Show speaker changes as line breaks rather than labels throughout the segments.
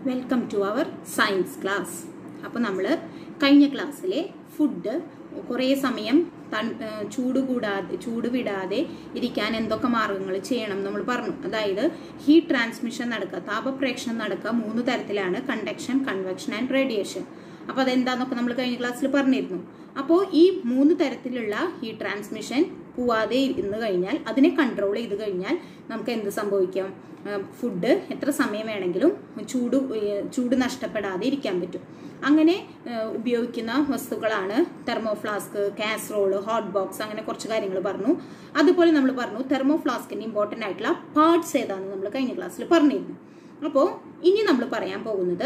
Welcome to our science class അപ്പോൾ നമ്മൾ കഴിഞ്ഞ ക്ലാസ്സിലെ ഫുഡ് കുറേ സമയം തൺ ഏഹ് ചൂട് കൂടാതെ ചൂട് വിടാതെ ഇരിക്കാൻ എന്തൊക്കെ മാർഗങ്ങൾ ചെയ്യണം നമ്മൾ പറഞ്ഞു അതായത് ഹീറ്റ് ട്രാൻസ്മിഷൻ നടക്കുക താപപ്രേഷണം നടക്കുക മൂന്ന് തരത്തിലാണ് കണ്ടക്ഷൻ കൺവെക്ഷൻ ആൻഡ് റേഡിയേഷൻ അപ്പോൾ അതെന്താന്നൊക്കെ നമ്മൾ കഴിഞ്ഞ ക്ലാസ്സിൽ പറഞ്ഞിരുന്നു അപ്പോൾ ഈ മൂന്ന് തരത്തിലുള്ള ഹീറ്റ് ട്രാൻസ്മിഷൻ പോവാതെ ഇരുന്ന് കഴിഞ്ഞാൽ അതിനെ കൺട്രോൾ ചെയ്ത് കഴിഞ്ഞാൽ നമുക്ക് എന്ത് സംഭവിക്കാം ഫുഡ് എത്ര സമയം വേണമെങ്കിലും ചൂട് ഏഹ് ചൂട് നഷ്ടപ്പെടാതെ ഇരിക്കാൻ പറ്റും അങ്ങനെ ഏഹ് ഉപയോഗിക്കുന്ന വസ്തുക്കളാണ് thermo flask casserole hot box അങ്ങനെ കുറച്ച് കാര്യങ്ങൾ പറഞ്ഞു അതുപോലെ നമ്മൾ പറഞ്ഞു തെർമോ ഫ്ലാസ്കിന്റെ ഇമ്പോർട്ടൻ്റ് ആയിട്ടുള്ള പാർട്സ് ഏതാണെന്ന് നമ്മൾ കഴിഞ്ഞ ക്ലാസ്സിൽ പറഞ്ഞിരുന്നു അപ്പോൾ ഇനി നമ്മൾ പറയാൻ പോകുന്നത്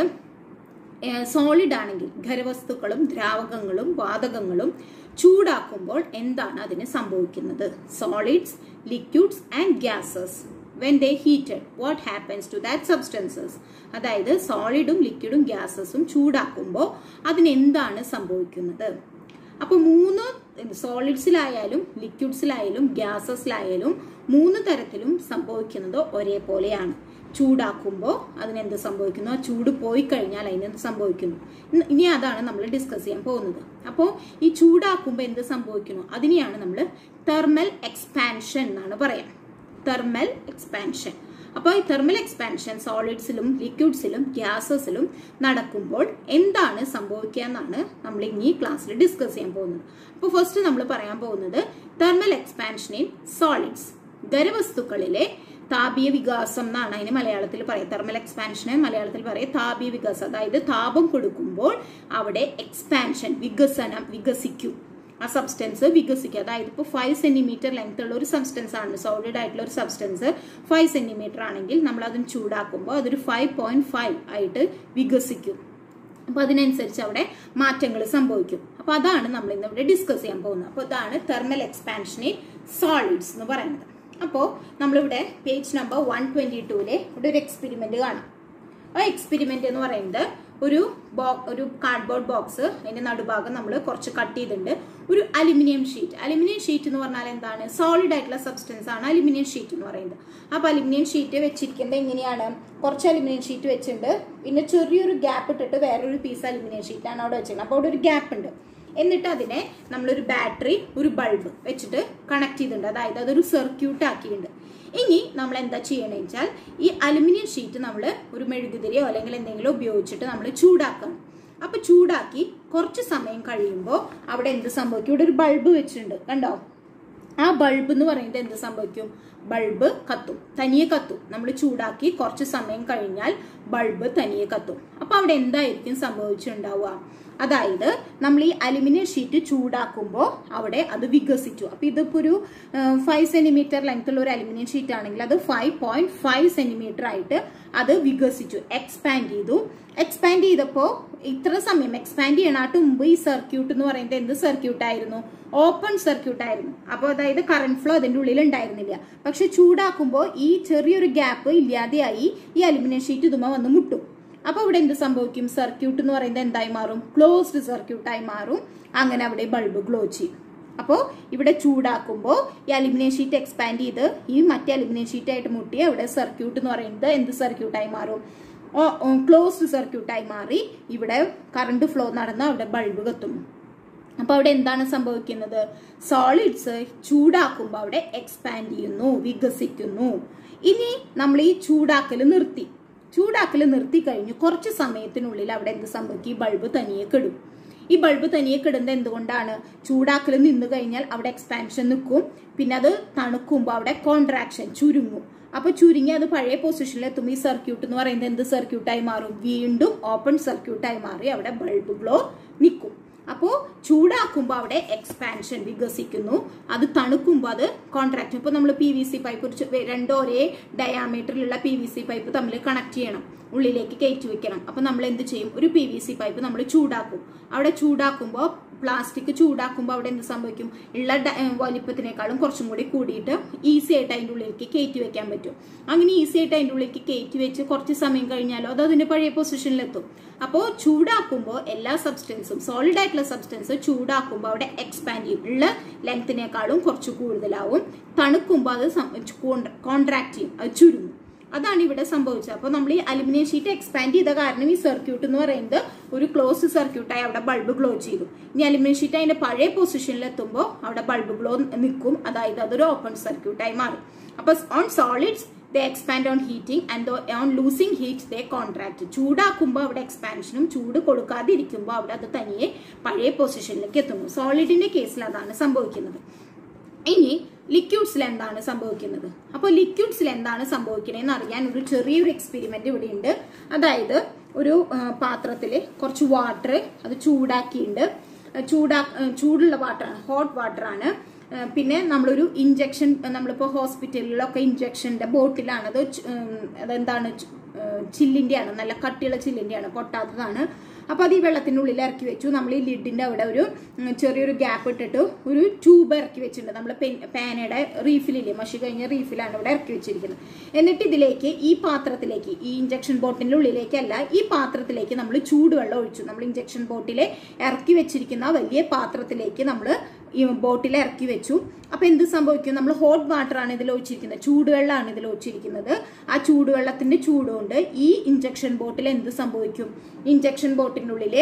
സോളിഡ് ആണെങ്കിൽ ഖരവസ്തുക്കളും ദ്രാവകങ്ങളും വാതകങ്ങളും ചൂടാക്കുമ്പോൾ എന്താണ് അതിന് സംഭവിക്കുന്നത് solids liquids and gases when they heated what happens to that substances അതായത് സോളിഡും ലിക്വിഡും ഗ്യാസസും ചൂടാക്കുമ്പോൾ അതിനെന്താണ് സംഭവിക്കുന്നത് അപ്പോൾ മൂന്ന് സോളിഡ്സിലായാലും ലിക്വിഡ്സിലായാലും ഗ്യാസസിലായാലും മൂന്ന് തരത്തിലും സംഭവിക്കുന്നത് ഒരേപോലെയാണ് ചൂടാക്കുമ്പോൾ അതിനെന്ത് സംഭവിക്കുന്നു ആ ചൂട് പോയി കഴിഞ്ഞാൽ അതിനെന്ത് സംഭവിക്കുന്നു ഇന്ന് ഇനി അതാണ് നമ്മൾ ഡിസ്കസ് ചെയ്യാൻ പോകുന്നത് അപ്പോൾ ഈ ചൂടാക്കുമ്പോൾ എന്ത് സംഭവിക്കുന്നു അതിനെയാണ് നമ്മൾ തെർമൽ എക്സ്പാൻഷൻ എന്നാണ് പറയാം തെർമൽ എക്സ്പാൻഷൻ അപ്പോൾ ഈ തെർമൽ എക്സ്പാൻഷൻ സോളിഡ്സിലും ലിക്വിഡ്സിലും ഗ്യാസസിലും നടക്കുമ്പോൾ എന്താണ് സംഭവിക്കുക എന്നാണ് നമ്മൾ ഇനി ഈ ക്ലാസ്സിൽ ഡിസ്കസ് ചെയ്യാൻ പോകുന്നത് അപ്പോൾ ഫസ്റ്റ് നമ്മൾ പറയാൻ പോകുന്നത് തെർമൽ എക്സ്പാൻഷൻ ഇൻ സോളിഡ്സ് ഖരവസ്തുക്കളിലെ താപീയ വികാസം എന്നാണ് അതിന് മലയാളത്തിൽ പറയുക തെർമൽ എക്സ്പാൻഷന് മലയാളത്തിൽ പറയുക താപീയ വികാസം അതായത് താപം കൊടുക്കുമ്പോൾ അവിടെ എക്സ്പാൻഷൻ വികസനം വികസിക്കും ആ സബ്സ്റ്റൻസ് വികസിക്കുക അതായത് ഇപ്പോൾ ഫൈവ് സെന്റിമീറ്റർ ലെങ്ത് ഉള്ള ഒരു സബ്സ്റ്റൻസ് ആണ് സോളിഡ് ആയിട്ടുള്ള ഒരു സബ്സ്റ്റൻസ് ഫൈവ് സെന്റിമീറ്റർ ആണെങ്കിൽ നമ്മൾ അതിന് ചൂടാക്കുമ്പോൾ അതൊരു ഫൈവ് പോയിന്റ് ഫൈവ് ആയിട്ട് വികസിക്കും അപ്പൊ അതിനനുസരിച്ച് അവിടെ മാറ്റങ്ങൾ സംഭവിക്കും അപ്പൊ അതാണ് നമ്മൾ ഇന്ന് ഇവിടെ ഡിസ്കസ് ചെയ്യാൻ പോകുന്നത് അപ്പോൾ ഇതാണ് തെർമൽ എക്സ്പാൻഷൻ ഇൻ സോളിഡ്സ് എന്ന് പറയുന്നത് അപ്പോൾ നമ്മളിവിടെ പേജ് നമ്പർ വൺ ട്വന്റി ടൂലെ ഇവിടെ ഒരു എക്സ്പെരിമെന്റ് കാണാം ആ എക്സ്പെരിമെന്റ് എന്ന് പറയുന്നത് ഒരു ബോ ഒരു കാർഡ്ബോർഡ് ബോക്സ് അതിന്റെ നടുഭാഗം നമ്മൾ കുറച്ച് കട്ട് ചെയ്തിട്ടുണ്ട് ഒരു അലുമിനിയം ഷീറ്റ് അലുമിനിയം ഷീറ്റ് എന്ന് പറഞ്ഞാൽ എന്താണ് സോളിഡ് ആയിട്ടുള്ള സബ്സ്റ്റൻസ് ആണ് അലുമിനിയം ഷീറ്റ് എന്ന് പറയുന്നത് അപ്പോൾ അലുമിനിയം ഷീറ്റ് വെച്ചിരിക്കുന്നത് എങ്ങനെയാണ് കുറച്ച് അലുമിനിയം ഷീറ്റ് വെച്ചിട്ടുണ്ട് പിന്നെ ചെറിയൊരു ഗ്യാപ്പ് ഇട്ടിട്ട് വേറൊരു പീസ് അലുമിനിയം ഷീറ്റാണ് അവിടെ വെച്ചിരിക്കുന്നത് അപ്പോൾ അവിടെ ഒരു ഗ്യാപ്പ് ഉണ്ട് എന്നിട്ട് അതിനെ നമ്മളൊരു ബാറ്ററി ഒരു ബൾബ് വെച്ചിട്ട് കണക്ട് ചെയ്തിട്ടുണ്ട് അതായത് അതൊരു സർക്യൂട്ട് ആക്കിയിട്ടുണ്ട് ഇനി നമ്മൾ എന്താ ചെയ്യണമെന്ന് വെച്ചാൽ ഈ അലുമിനിയം ഷീറ്റ് നമ്മൾ ഒരു മെഴുകുതിരിയോ അല്ലെങ്കിൽ എന്തെങ്കിലും ഉപയോഗിച്ചിട്ട് നമ്മൾ ചൂടാക്കണം അപ്പൊ ചൂടാക്കി കുറച്ച് സമയം കഴിയുമ്പോൾ അവിടെ എന്ത് സംഭവിക്കും ഇവിടെ ഒരു ബൾബ് വെച്ചിട്ടുണ്ട് കണ്ടോ ആ ബൾബ് എന്ന് പറയുന്നത് എന്ത് സംഭവിക്കും ബൾബ് കത്തും തനിയെ കത്തും നമ്മൾ ചൂടാക്കി കുറച്ച് സമയം കഴിഞ്ഞാൽ ബൾബ് തനിയെ കത്തും അപ്പൊ അവിടെ എന്തായിരിക്കും സംഭവിച്ചിട്ടുണ്ടാവുക അതായത് നമ്മൾ ഈ അലുമിനിയം ഷീറ്റ് ചൂടാക്കുമ്പോൾ അവിടെ അത് വികസിച്ചു അപ്പൊ ഇതിപ്പോ ഒരു ഫൈവ് സെന്റിമീറ്റർ ലെങ്ത് ഉള്ള ഒരു അലുമിനിയം ഷീറ്റ് ആണെങ്കിൽ അത് ഫൈവ് പോയിന്റ് ഫൈവ് സെന്റിമീറ്റർ ആയിട്ട് അത് വികസിച്ചു എക്സ്പാൻഡ് ചെയ്തു എക്സ്പാൻഡ് ചെയ്തപ്പോൾ ഇത്ര സമയം എക്സ്പാൻഡ് ചെയ്യണാട്ട് മുമ്പ് ഈ സർക്യൂട്ട് എന്ന് പറയുന്നത് എന്ത് സർക്യൂട്ട് ആയിരുന്നു ഓപ്പൺ സർക്യൂട്ട് ആയിരുന്നു അപ്പോൾ അതായത് കറണ്ട് ഫ്ലോ അതിന്റെ ഉള്ളിൽ ഉണ്ടായിരുന്നില്ല പക്ഷെ ചൂടാക്കുമ്പോൾ ഈ ചെറിയൊരു ഗ്യാപ്പ് ഇല്ലാതെയായി ഈ അലുമിനിയം ഷീറ്റ് ഇതുമ്പോൾ വന്ന് മുട്ടും അപ്പൊ ഇവിടെ എന്ത് സംഭവിക്കും സർക്യൂട്ട് എന്ന് പറയുന്നത് എന്തായി മാറും ക്ലോസ്ഡ് സർക്യൂട്ടായി മാറും അങ്ങനെ അവിടെ ബൾബ് ഗ്ലോ ചെയ്യും അപ്പോൾ ഇവിടെ ചൂടാക്കുമ്പോൾ ഈ അലുമിനിയം ഷീറ്റ് എക്സ്പാൻഡ് ചെയ്ത് ഈ മറ്റേ അലുമിനിയം ഷീറ്റ് ആയിട്ട് മുട്ടി അവിടെ സർക്യൂട്ട് എന്ന് പറയുന്നത് എന്ത് സർക്യൂട്ടായി മാറും ക്ലോസ്ഡ് സർക്യൂട്ടായി മാറി ഇവിടെ കറണ്ട് ഫ്ലോ നടന്ന് അവിടെ ബൾബ് കത്തുന്നു അപ്പൊ അവിടെ എന്താണ് സംഭവിക്കുന്നത് സോളിഡ്സ് ചൂടാക്കുമ്പോൾ അവിടെ എക്സ്പാൻഡ് ചെയ്യുന്നു വികസിക്കുന്നു ഇനി നമ്മൾ ഈ ചൂടാക്കൽ നിർത്തി ചൂടാക്കൽ നിർത്തി കഴിഞ്ഞു കുറച്ച് സമയത്തിനുള്ളിൽ അവിടെ എന്ത് സംഭവിക്കും ഈ ബൾബ് തനിയെ കെടും ഈ ബൾബ് തനിയെ കിടുന്നത് എന്തുകൊണ്ടാണ് ചൂടാക്കൽ നിന്ന് കഴിഞ്ഞാൽ അവിടെ എക്സ്പാൻഷൻ നിൽക്കും പിന്നെ അത് തണുക്കുമ്പോൾ അവിടെ കോൺട്രാക്ഷൻ ചുരുങ്ങും അപ്പൊ ചുരുങ്ങി അത് പഴയ പൊസിഷനിൽ എത്തുമ്പോൾ ഈ സർക്യൂട്ട് എന്ന് പറയുന്നത് എന്ത് സർക്യൂട്ടായി മാറും വീണ്ടും ഓപ്പൺ സർക്യൂട്ടായി മാറി അവിടെ ബൾബ് ഗ്ലോ നിൽക്കും അപ്പോൾ ചൂടാക്കുമ്പോൾ അവിടെ എക്സ്പാൻഷൻ വികസിക്കുന്നു അത് തണുക്കുമ്പോൾ അത് കോൺട്രാക്ട് ഇപ്പോൾ നമ്മൾ പി വി സി പൈപ്പ് രണ്ടോ ഒരേ ഡയാമീറ്ററിലുള്ള പി വി സി പൈപ്പ് തമ്മിൽ കണക്ട് ചെയ്യണം ഉള്ളിലേക്ക് കയറ്റി വെക്കണം അപ്പോൾ നമ്മൾ എന്ത് ചെയ്യും ഒരു പി വി സി പൈപ്പ് നമ്മൾ ചൂടാക്കും അവിടെ ചൂടാക്കുമ്പോൾ പ്ലാസ്റ്റിക് ചൂടാക്കുമ്പോൾ അവിടെ എന്ത് സംഭവിക്കും ഉള്ള വലിപ്പത്തിനേക്കാളും കുറച്ചും കൂടി കൂടിയിട്ട് ഈസി ആയിട്ട് അതിൻ്റെ ഉള്ളിലേക്ക് കയറ്റി വെക്കാൻ പറ്റും അങ്ങനെ ഈസി ആയിട്ട് അതിൻ്റെ ഉള്ളിലേക്ക് കയറ്റി വെച്ച് കുറച്ച് സമയം കഴിഞ്ഞാലോ അത് അതിന്റെ പഴയ പൊസിഷനിലെത്തും അപ്പോൾ ചൂടാക്കുമ്പോൾ എല്ലാ സബ്സ്റ്റൻസും സോളിഡ് ആയിട്ടുള്ള സബ്സ്റ്റൻസ് ചൂടാക്കുമ്പോൾ അവിടെ എക്സ്പാൻഡ് ചെയ്യും ഉള്ള ലെങ്ത്തിനേക്കാളും കുറച്ച് കൂടുതലാവും തണുക്കുമ്പോൾ അത് കോൺട്രാക്ട് ചെയ്യും അത് ചുരുങ്ങും അതാണ് ഇവിടെ സംഭവിച്ചത് അപ്പോൾ നമ്മൾ ഈ അലുമിനിയം ഷീറ്റ് എക്സ്പാൻഡ് ചെയ്ത കാരണം ഈ സർക്യൂട്ട് എന്ന് പറയുന്നത് ഒരു ക്ലോസ് സർക്യൂട്ടായി അവിടെ ബൾബ് ഗ്ലോ ചെയ്തു ഇനി അലുമിനിയം ഷീറ്റ് അതിന്റെ പഴയ പൊസിഷനിൽ എത്തുമ്പോൾ അവിടെ ബൾബ് ഗ്ലോ നിൽക്കും അതായത് അതൊരു ഓപ്പൺ സർക്യൂട്ടായി മാറും അപ്പൊ on solids they expand on heating and on losing heat they contract ചൂടാക്കുമ്പോൾ അവിടെ എക്സ്പാൻഷനും ചൂട് കൊടുക്കാതിരിക്കുമ്പോൾ അവിടെ അത് തനിയെ പഴയ പൊസിഷനിലേക്ക് എത്തുന്നു സോളിഡിന്റെ കേസിൽ അതാണ് സംഭവിക്കുന്നത് ഇനി ലിക്വിഡ്സിൽ എന്താണ് സംഭവിക്കുന്നത് അപ്പോൾ ലിക്വിഡ്സിൽ എന്താണ് സംഭവിക്കണേന്ന് അറിയാൻ ഒരു ചെറിയൊരു എക്സ്പെരിമെന്റ് ഇവിടെ ഉണ്ട് അതായത് ഒരു പാത്രത്തിൽ കുറച്ച് വാട്ടർ അത് ചൂടാക്കിയിട്ടുണ്ട് ചൂടാ ചൂടുള്ള വാട്ടറാണ് ഹോട്ട് വാട്ടറാണ് പിന്നെ നമ്മളൊരു ഇഞ്ചക്ഷൻ നമ്മളിപ്പോൾ ഹോസ്പിറ്റലിലൊക്കെ ഇഞ്ചക്ഷൻ്റെ ബോട്ടിലാണത് അതെന്താണ് ചില്ലിൻ്റെയാണ് നല്ല കട്ടിയുള്ള ചില്ലിൻ്റെയാണ് പൊട്ടാത്തതാണ് അപ്പോൾ അത് ഈ വെള്ളത്തിനുള്ളിൽ ഇറക്കി വെച്ചു നമ്മൾ ഈ ലിഡിൻ്റെ അവിടെ ഒരു ചെറിയൊരു ഗ്യാപ്പ് ഇട്ടിട്ട് ഒരു ട്യൂബ് ഇറക്കി വെച്ചിട്ടുണ്ട് നമ്മൾ പാനയുടെ റീഫിലില്ലേ മഷി കഴിഞ്ഞ റീഫിലാണ് ഇവിടെ ഇറക്കി വെച്ചിരിക്കുന്നത് എന്നിട്ട് ഇതിലേക്ക് ഈ പാത്രത്തിലേക്ക് ഈ ഇഞ്ചക്ഷൻ ബോട്ടിൻ്റെ ഉള്ളിലേക്കല്ല ഈ പാത്രത്തിലേക്ക് നമ്മൾ ചൂടുവെള്ളം ഒഴിച്ചു നമ്മൾ ഇഞ്ചക്ഷൻ ബോട്ടിലെ ഇറക്കി വെച്ചിരിക്കുന്ന വലിയ പാത്രത്തിലേക്ക് നമ്മൾ ഈ ബോട്ടിൽ ഇറക്കി വെച്ചു അപ്പൊ എന്ത് സംഭവിക്കും നമ്മൾ ഹോട്ട് വാട്ടർ ആണ് ഇതിൽ ഒഴിച്ചിരിക്കുന്നത് ചൂടുവെള്ളമാണ് ഇതിൽ ഒഴിച്ചിരിക്കുന്നത് ആ ചൂടുവെള്ളത്തിന്റെ ചൂടുകൊണ്ട് ഈ ഇഞ്ചക്ഷൻ ബോട്ടിൽ എന്ത് സംഭവിക്കും ഇഞ്ചക്ഷൻ ബോട്ടിനുള്ളില്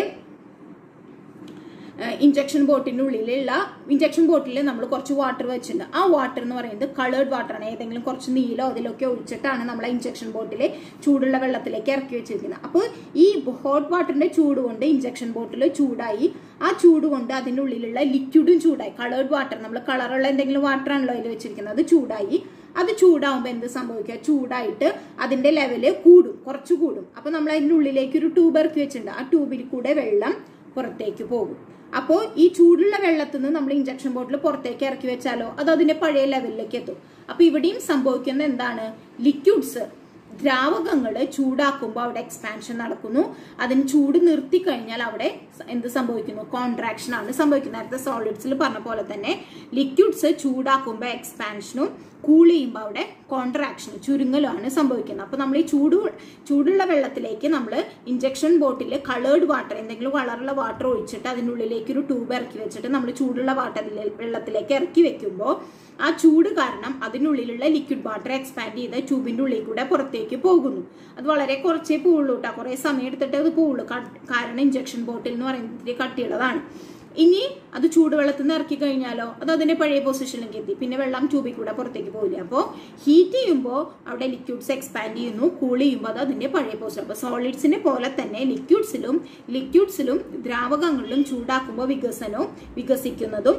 ഇഞ്ചക്ഷൻ ബോട്ടിന്റെ ഉള്ളിലുള്ള ഇഞ്ചക്ഷൻ ബോട്ടിൽ നമ്മൾ കുറച്ച് വാട്ടർ വെച്ചിട്ടുണ്ട് ആ വാട്ടർ എന്ന് പറയുന്നത് കളേർഡ് വാട്ടർ ആണ് ഏതെങ്കിലും കുറച്ച് നീലോ അതിലൊക്കെ ഒഴിച്ചിട്ടാണ് നമ്മൾ ഇഞ്ചക്ഷൻ ബോട്ടിൽ ചൂടുള്ള വെള്ളത്തിലേക്ക് ഇറക്കി വെച്ചിരിക്കുന്നത് അപ്പോൾ ഈ ഹോട്ട് വാട്ടറിന്റെ ചൂട് കൊണ്ട് ഇഞ്ചക്ഷൻ ബോട്ടിൽ ചൂടായി ആ ചൂട് കൊണ്ട് അതിൻ്റെ ഉള്ളിലുള്ള ലിക്വിഡും ചൂടായി കളേർഡ് വാട്ടർ നമ്മൾ കളറുള്ള എന്തെങ്കിലും വാട്ടർ ആണല്ലോ അതിൽ വെച്ചിരിക്കുന്നത് അത് ചൂടായി അത് ചൂടാവുമ്പോൾ എന്ത് സംഭവിക്കുക ചൂടായിട്ട് അതിന്റെ ലെവല് കൂടും കുറച്ച് കൂടും അപ്പൊ നമ്മൾ അതിൻ്റെ ഉള്ളിലേക്ക് ഒരു ട്യൂബ് ഇറക്കി വെച്ചിട്ടുണ്ട് ആ ട്യൂബിൽ കൂടെ വെള്ളം പുറത്തേക്ക് പോകും അപ്പോൾ ഈ ചൂടുള്ള വെള്ളത്തിൽ നിന്ന് നമ്മൾ ഇഞ്ചക്ഷൻ ബോട്ടിൽ പുറത്തേക്ക് ഇറക്കി വെച്ചാലോ അത് അതിന്റെ പഴയ ലെവലിലേക്ക് എത്തും അപ്പൊ ഇവിടെയും സംഭവിക്കുന്നത് എന്താണ് ലിക്വിഡ്സ് ദ്രാവകങ്ങൾ ചൂടാക്കുമ്പോൾ അവിടെ എക്സ്പാൻഷൻ നടക്കുന്നു അതിന് ചൂട് നിർത്തി കഴിഞ്ഞാൽ അവിടെ എന്ത് സംഭവിക്കുന്നു കോൺട്രാക്ഷൻ ആണ് സംഭവിക്കുന്നത് നേരത്തെ സോളിഡ്സിൽ പറഞ്ഞ പോലെ തന്നെ ലിക്വിഡ്സ് ചൂടാക്കുമ്പോൾ എക്സ്പാൻഷനും കൂൾ ചെയ്യുമ്പോൾ അവിടെ കോൺട്രാക്ഷനും ചുരുങ്ങലുമാണ് സംഭവിക്കുന്നത് അപ്പോൾ നമ്മൾ ഈ ചൂട് ചൂടുള്ള വെള്ളത്തിലേക്ക് നമ്മൾ ഇഞ്ചക്ഷൻ ബോട്ടിൽ കളേർഡ് വാട്ടർ എന്തെങ്കിലും കളറുള്ള വാട്ടർ ഒഴിച്ചിട്ട് അതിനുള്ളിലേക്ക് ഒരു ട്യൂബ് ഇറക്കി വെച്ചിട്ട് നമ്മൾ ചൂടുള്ള വാട്ടർ വെള്ളത്തിലേക്ക് ഇറക്കി വെക്കുമ്പോൾ ആ ചൂട് കാരണം അതിനുള്ളിലുള്ള ലിക്വിഡ് വാട്ടർ എക്സ്പാൻഡ് ചെയ്ത് ട്യൂബിന്റെ ഉള്ളിൽ കൂടെ പുറത്തേക്ക് പോകുന്നു അത് വളരെ കുറച്ചേ പോവുള്ളൂ കേട്ടോ കുറേ സമയം എടുത്തിട്ട് അത് പോവുള്ളൂ കാരണം ഇഞ്ചക്ഷൻ ബോട്ടിൽ എന്ന് പറയുന്നത് ഇത്തിരി കട്ടിയുള്ളതാണ് ഇനി അത് ചൂടുവെള്ളത്തിൽ നിന്ന് ഇറക്കി കഴിഞ്ഞാലോ അത് അതിന്റെ പഴയ പൊസിഷനിലേക്ക് എത്തി പിന്നെ വെള്ളം ട്യൂബിൽ കൂടെ പുറത്തേക്ക് പോകില്ല അപ്പോൾ ഹീറ്റ് ചെയ്യുമ്പോൾ അവിടെ ലിക്വിഡ്സ് എക്സ്പാൻഡ് ചെയ്യുന്നു കൂൾ ചെയ്യുമ്പോൾ അത് അതിന്റെ പഴയ പൊസിഷൻ അപ്പോൾ സോളിഡ്സിനെ പോലെ തന്നെ ലിക്വിഡ്സിലും ലിക്വിഡ്സിലും ദ്രാവകങ്ങളിലും ചൂടാക്കുമ്പോൾ വികസനവും വികസിക്കുന്നതും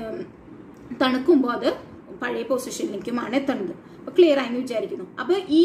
തണുക്കുമ്പോൾ അത് പഴയ പൊസിഷനിലേക്കുമാണ് എത്തുന്നത് അപ്പൊ ക്ലിയർ ആയെന്ന് വിചാരിക്കുന്നു അപ്പൊ ഈ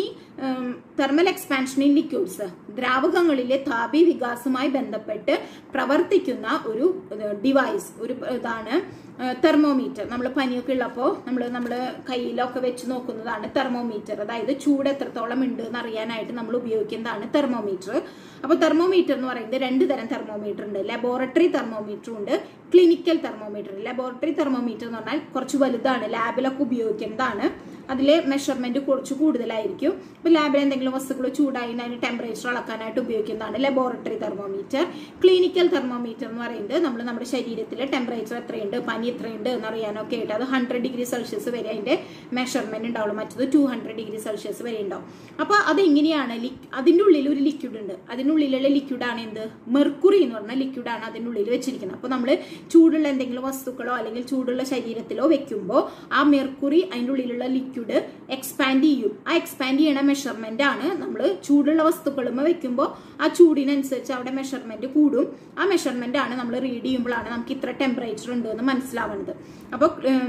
തെർമൽ എക്സ്പാൻഷൻ ഇൻ ലിക്വിഡ്സ് ദ്രാവകങ്ങളിലെ താപി വികാസവുമായി ബന്ധപ്പെട്ട് പ്രവർത്തിക്കുന്ന ഒരു ഡിവൈസ് ഒരു ഇതാണ് തെർമോമീറ്റർ നമ്മൾ പനിയൊക്കെ ഉള്ളപ്പോൾ നമ്മൾ നമ്മൾ കയ്യിലൊക്കെ വെച്ച് നോക്കുന്നതാണ് തെർമോമീറ്റർ അതായത് ചൂട് എത്രത്തോളം ഉണ്ട് എന്ന് അറിയാനായിട്ട് നമ്മൾ ഉപയോഗിക്കുന്നതാണ് തെർമോമീറ്റർ അപ്പോൾ തെർമോമീറ്റർ എന്ന് പറയുന്നത് രണ്ട് തരം തെർമോമീറ്റർ ഉണ്ട് ലബോറട്ടറി തെർമോമീറ്റർ ഉണ്ട് ക്ലിനിക്കൽ തെർമോമീറ്റർ ലബോറട്ടറി തെർമോമീറ്റർ എന്ന് പറഞ്ഞാൽ കുറച്ച് വലുതാണ് ലാബിലൊക്കെ ഉപയോഗിക്കുന്നതാണ് അതിലെ മെഷർമെന്റ് കുറച്ച് കൂടുതലായിരിക്കും ഇപ്പൊ ലാബിൽ എന്തെങ്കിലും വസ്തുക്കൾ ചൂടായി അതിന് ടെമ്പറേച്ചർ അളക്കാനായിട്ട് ഉപയോഗിക്കുന്നതാണ് ലബോറട്ടറി തെർമോമീറ്റർ ക്ലിനിക്കൽ തെർമോമീറ്റർ എന്ന് പറയുന്നത് നമ്മൾ നമ്മുടെ ശരീരത്തിലെ ടെമ്പറേച്ചർ എത്രയുണ്ട് പനി എത്രയുണ്ട് എന്ന് അറിയാനൊക്കെ ആയിട്ട് അത് ഹൺഡ്രഡ് ഡിഗ്രി സെൽഷ്യസ് വരെ അതിന്റെ മെഷർമെന്റ് ഉണ്ടാവുള്ളൂ മറ്റത് ടു ഹൺഡ്രഡ് ഡിഗ്രി സെൽഷ്യസ് വരെ ഉണ്ടാവും അപ്പൊ അത് എങ്ങനെയാണ് അതിന്റെ ഉള്ളിൽ ഒരു ലിക്വിഡ് ഉണ്ട് അതിനുള്ളിലുള്ള ലിക്വിഡ് ആണ് എന്ത് മെർക്കുറി എന്ന് പറഞ്ഞ ലിക്വിഡ് ആണ് അതിൻ്റെ ഉള്ളിൽ വെച്ചിരിക്കുന്നത് അപ്പൊ നമ്മൾ ചൂടുള്ള എന്തെങ്കിലും വസ്തുക്കളോ അല്ലെങ്കിൽ ചൂടുള്ള ശരീരത്തിലോ വെക്കുമ്പോൾ ആ മെർക്കുറി അതിൻ്റെ ഉള്ളിലുള്ള ലിക്വിഡ് എക്സ്പാൻഡ് ചെയ്യും ആ എക്സ്പാൻഡ് ചെയ്യണ മെഷർമെന്റ് ആണ് നമ്മൾ ചൂടുള്ള വസ്തുക്കളുമ്പോൾ വെക്കുമ്പോൾ ആ ചൂടിനനുസരിച്ച് അവിടെ മെഷർമെന്റ് കൂടും ആ മെഷർമെന്റ് ആണ് നമ്മൾ റീഡ് ചെയ്യുമ്പോഴാണ് നമുക്ക് ഇത്ര ടെമ്പറേച്ചർ ഉണ്ട് എന്ന് മനസ്സിലാവുന്നത് അപ്പോൾ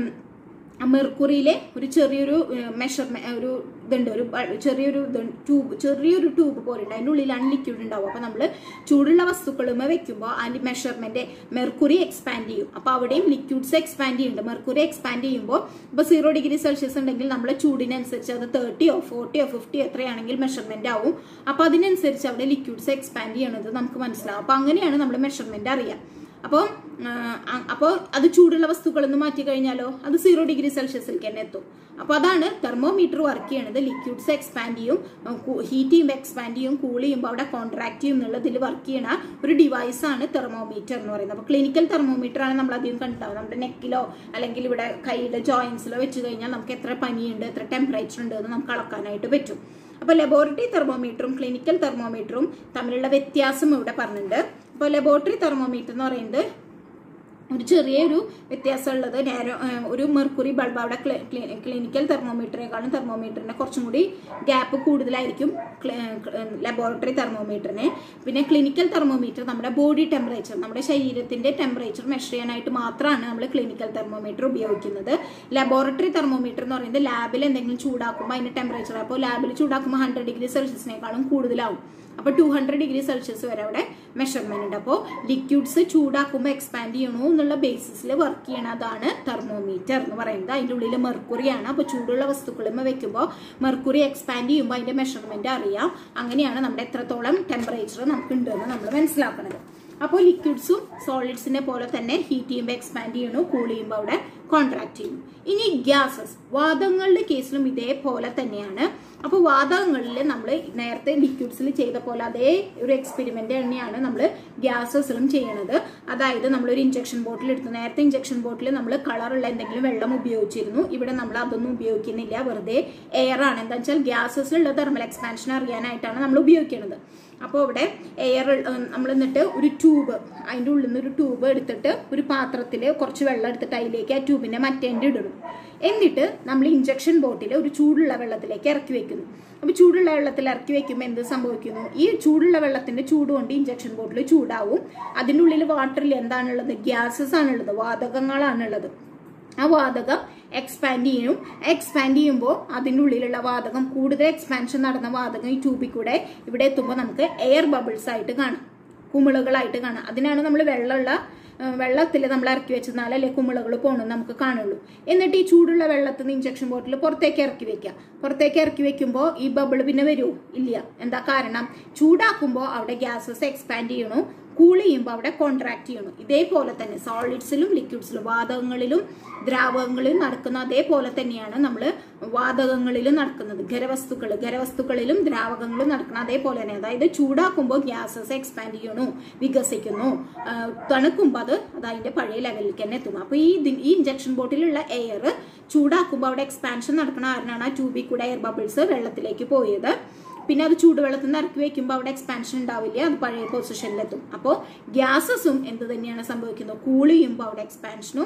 മെർക്കുറിയിലെ ഒരു ചെറിയൊരു മെഷർമെന്റ് ഒരു ഇതുണ്ട് ഒരു ചെറിയൊരു ട്യൂബ് ചെറിയൊരു ട്യൂബ് പോലെ ഉണ്ട് അതിൻ്റെ ഉള്ളിലാണ് ലിക്വിഡ് ഉണ്ടാവും അപ്പോൾ നമ്മൾ ചൂടുള്ള വസ്തുക്കളുമേ വെക്കുമ്പോൾ അതിൻ്റെ മെഷർമെന്റ് മെർക്കുറി എക്സ്പാൻഡ് ചെയ്യും അപ്പോൾ അവിടെയും ലിക്വിഡ്സ് എക്സ്പാൻഡ് ചെയ്യുന്നുണ്ട് മെർക്കുറി എക്സ്പാൻഡ് ചെയ്യുമ്പോൾ ഇപ്പോൾ സീറോ ഡിഗ്രി സെൽഷ്യസ് ഉണ്ടെങ്കിൽ നമ്മൾ ചൂടിനനുസരിച്ച് അത് തേർട്ടിയോ ഫോർട്ടിയോ ഫിഫ്റ്റിയോ എത്രയാണെങ്കിൽ മെഷർമെന്റ് ആവും അപ്പോൾ അതിനനുസരിച്ച് അവിടെ ലിക്വിഡ്സ് എക്സ്പാൻഡ് ചെയ്യണത് നമുക്ക് മനസ്സിലാവും അപ്പോൾ അങ്ങനെയാണ് നമ്മൾ മെഷർമെന്റ് അറിയാം അപ്പോൾ അപ്പോൾ അത് ചൂടുള്ള വസ്തുക്കൾ ഒന്ന് മാറ്റി കഴിഞ്ഞാലോ അത് സീറോ ഡിഗ്രി സെൽഷ്യസിലേക്ക് തന്നെ എത്തും അപ്പോൾ അതാണ് തെർമോമീറ്റർ വർക്ക് ചെയ്യണത് ലിക്വിഡ്സ് എക്സ്പാൻഡ് ചെയ്യും ഹീറ്റ് ചെയ്യുമ്പോൾ എക്സ്പാൻഡ് ചെയ്യും കൂൾ ചെയ്യുമ്പോൾ അവിടെ കോൺട്രാക്ട് ചെയ്യും എന്നുള്ളതിൽ വർക്ക് ചെയ്യണ ഒരു ഡിവൈസ് ആണ് തെർമോമീറ്റർ എന്ന് പറയുന്നത് അപ്പോൾ ക്ലിനിക്കൽ തെർമോമീറ്റർ ആണ് നമ്മൾ അധികം കണ്ടാവും നമ്മുടെ നെക്കിലോ അല്ലെങ്കിൽ ഇവിടെ കൈയുടെ ജോയിൻസിലോ വെച്ച് കഴിഞ്ഞാൽ നമുക്ക് എത്ര പനിയുണ്ട് എത്ര ടെമ്പറേച്ചർ ഉണ്ട് എന്ന് നമുക്ക് അളക്കാനായിട്ട് പറ്റും അപ്പോൾ ലബോറട്ടറി തെർമോമീറ്ററും ക്ലിനിക്കൽ തെർമോമീറ്ററും തമ്മിലുള്ള വ്യത്യാസം ഇവിടെ പറഞ്ഞിട്ടുണ്ട് അപ്പോൾ ലബോറട്ടറി തെർമോമീറ്റർ എന്ന് പറയുന്നത് ഒരു ചെറിയൊരു വ്യത്യാസമുള്ളത് നേരോ ഒരു മെർക്കുറി ബൾബ് അവിടെ ക്ലിനിക്കൽ തെർമോമീറ്ററിനെക്കാളും തെർമോമീറ്ററിന് കുറച്ചും കൂടി ഗ്യാപ്പ് കൂടുതലായിരിക്കും ലബോറട്ടറി തെർമോമീറ്ററിന് പിന്നെ ക്ലിനിക്കൽ തെർമോമീറ്റർ നമ്മുടെ ബോഡി ടെമ്പറേച്ചർ നമ്മുടെ ശരീരത്തിന്റെ ടെമ്പറേച്ചർ മെഷർ ചെയ്യാനായിട്ട് മാത്രമാണ് നമ്മൾ ക്ലിനിക്കൽ തെർമോമീറ്റർ ഉപയോഗിക്കുന്നത് ലബോറട്ടറി തെർമോമീറ്റർ എന്ന് പറയുന്നത് ലാബിൽ എന്തെങ്കിലും ചൂടാക്കുമ്പോൾ അതിന്റെ ടെമ്പറേച്ചർ അപ്പോൾ ലാബിൽ ചൂടാക്കുമ്പോൾ ഹൺഡ്രഡ് ഡിഗ്രി സെൽഷ്യസിനേക്കാളും കൂടുതലാവും അപ്പോൾ ടു ഹൺഡ്രഡ് ഡിഗ്രി സെൽഷ്യസ് വരെ അവിടെ മെഷർമെന്റ് ഉണ്ട് അപ്പോൾ ലിക്വിഡ്സ് ചൂടാക്കുമ്പോൾ എക്സ്പാൻഡ് ചെയ്യണോ എന്നുള്ള ബേസിസിൽ വർക്ക് ചെയ്യണതാണ് തെർമോമീറ്റർ എന്ന് പറയുന്നത് അതിൻ്റെ ഉള്ളിൽ മെർക്കുറിയാണ് അപ്പോൾ ചൂടുള്ള വസ്തുക്കളുമ്പോൾ വെക്കുമ്പോൾ മെർക്കുറി എക്സ്പാൻഡ് ചെയ്യുമ്പോൾ അതിന്റെ മെഷർമെന്റ് അറിയാം അങ്ങനെയാണ് നമ്മുടെ എത്രത്തോളം ടെമ്പറേച്ചർ നമുക്ക് ഉണ്ടെന്ന് നമ്മൾ മനസ്സിലാക്കുന്നത് അപ്പോൾ ലിക്വിഡ്സും സോളിഡ്സിനെ പോലെ തന്നെ ഹീറ്റ് ചെയ്യുമ്പോൾ എക്സ്പാൻഡ് ചെയ്യണു കൂൾ ചെയ്യുമ്പോൾ അവിടെ കോൺട്രാക്ട് ചെയ്യുന്നു ഇനി ഗ്യാസസ് വാദങ്ങളുടെ കേസിലും ഇതേപോലെ തന്നെയാണ് അപ്പോൾ വാതകങ്ങളിൽ നമ്മൾ നേരത്തെ ലിക്വിഡ്സിൽ ചെയ്ത പോലെ അതേ ഒരു എക്സ്പെരിമെന്റ് തന്നെയാണ് നമ്മൾ ഗ്യാസസിലും ചെയ്യണത് അതായത് നമ്മൾ ഒരു ഇഞ്ചക്ഷൻ ബോട്ടിൽ എടുത്തു നേരത്തെ ഇഞ്ചക്ഷൻ ബോട്ടിൽ നമ്മൾ കളറുള്ള എന്തെങ്കിലും വെള്ളം ഉപയോഗിച്ചിരുന്നു ഇവിടെ നമ്മൾ അതൊന്നും ഉപയോഗിക്കുന്നില്ല വെറുതെ എയർ ആണ് എന്താ വെച്ചാൽ ഗ്യാസസിലുള്ള തെർമൽ എക്സ്പാൻഷൻ അറിയാനായിട്ടാണ് നമ്മൾ ഉപയോഗിക്കുന്നത് അപ്പോൾ ഇവിടെ എയർ നമ്മൾ എന്നിട്ട് ഒരു ട്യൂബ് അതിൻ്റെ ഉള്ളിൽ നിന്ന് ഒരു ട്യൂബ് എടുത്തിട്ട് ഒരു പാത്രത്തിൽ കുറച്ച് വെള്ളം എടുത്തിട്ട് അതിലേക്ക് ആ ട്യൂബിന്റെ മറ്റേ ഇടണം എന്നിട്ട് നമ്മൾ ഇഞ്ചക്ഷൻ ബോട്ടിൽ ഒരു ചൂടുള്ള വെള്ളത്തിലേക്ക് ഇറക്കി വെക്കുന്നു അപ്പോൾ ചൂടുള്ള വെള്ളത്തിൽ ഇറക്കി വെക്കുമ്പോൾ എന്ത് സംഭവിക്കുന്നു ഈ ചൂടുള്ള വെള്ളത്തിന്റെ ചൂട് കൊണ്ട് ഇഞ്ചക്ഷൻ ബോട്ടിൽ ചൂടാവും അതിൻ്റെ ഉള്ളിൽ വാട്ടറിൽ എന്താണുള്ളത് ഗ്യാസസ് ആണുള്ളത് വാതകങ്ങളാണുള്ളത് ആ വാതകം എക്സ്പാൻഡ് ചെയ്യും എക്സ്പാൻഡ് ചെയ്യുമ്പോൾ അതിൻ്റെ ഉള്ളിലുള്ള വാതകം കൂടുതൽ എക്സ്പാൻഷൻ നടന്ന വാതകം ഈ ട്യൂബിൽ കൂടെ ഇവിടെ എത്തുമ്പോൾ നമുക്ക് എയർ ബബിൾസ് ആയിട്ട് കാണാം കുമിളുകളായിട്ട് കാണാം അതിനാണ് നമ്മൾ വെള്ളമുള്ള വെള്ളത്തിൽ നമ്മൾ ഇറക്കി വെച്ചെന്നാൽ അല്ലെ കുമിളകൾ പോകണമെന്ന് നമുക്ക് കാണുള്ളൂ എന്നിട്ട് ഈ ചൂടുള്ള വെള്ളത്തിൽ നിന്ന് ഇഞ്ചക്ഷൻ ബോട്ടിൽ പുറത്തേക്ക് ഇറക്കി വെക്കുക പുറത്തേക്ക് ഇറക്കി വെക്കുമ്പോൾ ഈ ബബിൾ പിന്നെ വരുമോ ഇല്ല എന്താ കാരണം ചൂടാക്കുമ്പോൾ അവിടെ ഗ്യാസസ് എക്സ്പാൻഡ് ചെയ്യണു കൂൾ ചെയ്യുമ്പോൾ അവിടെ കോൺട്രാക്ട് ചെയ്യണം ഇതേപോലെ തന്നെ സോളിഡ്സിലും ലിക്വിഡ്സിലും വാതകങ്ങളിലും ദ്രാവകങ്ങളിലും നടക്കുന്ന അതേപോലെ തന്നെയാണ് നമ്മൾ വാതകങ്ങളിലും നടക്കുന്നത് ഖരവസ്തുക്കൾ ഖരവസ്തുക്കളിലും ദ്രാവകങ്ങളിലും നടക്കുന്ന അതേപോലെ തന്നെ അതായത് ചൂടാക്കുമ്പോൾ ഗ്യാസസ് എക്സ്പാൻഡ് ചെയ്യണു വികസിക്കുന്നു തണുക്കുമ്പോൾ അത് അത് അതിന്റെ പഴയ ലെവലിലേക്ക് തന്നെ എത്തുന്നു അപ്പോൾ ഈ ഈ ഇഞ്ചക്ഷൻ ബോട്ടിലുള്ള എയർ ചൂടാക്കുമ്പോൾ അവിടെ എക്സ്പാൻഷൻ നടക്കുന്ന കാരണമാണ് ആ ട്യൂബിൽ കൂടെ എയർ ബബിൾസ് വെള്ളത്തിലേക്ക് പോയത് പിന്നെ അത് ചൂടുവെള്ളത്തിൽ നിന്ന് ഇറക്കി വെക്കുമ്പോൾ അവിടെ എക്സ്പാൻഷൻ ഉണ്ടാവില്ല അത് പഴയ പൊസിഷനിലെത്തും അപ്പോൾ ഗ്യാസസും എന്ത് തന്നെയാണ് സംഭവിക്കുന്നത് കൂൾ ചെയ്യുമ്പോൾ അവിടെ എക്സ്പാൻഷനും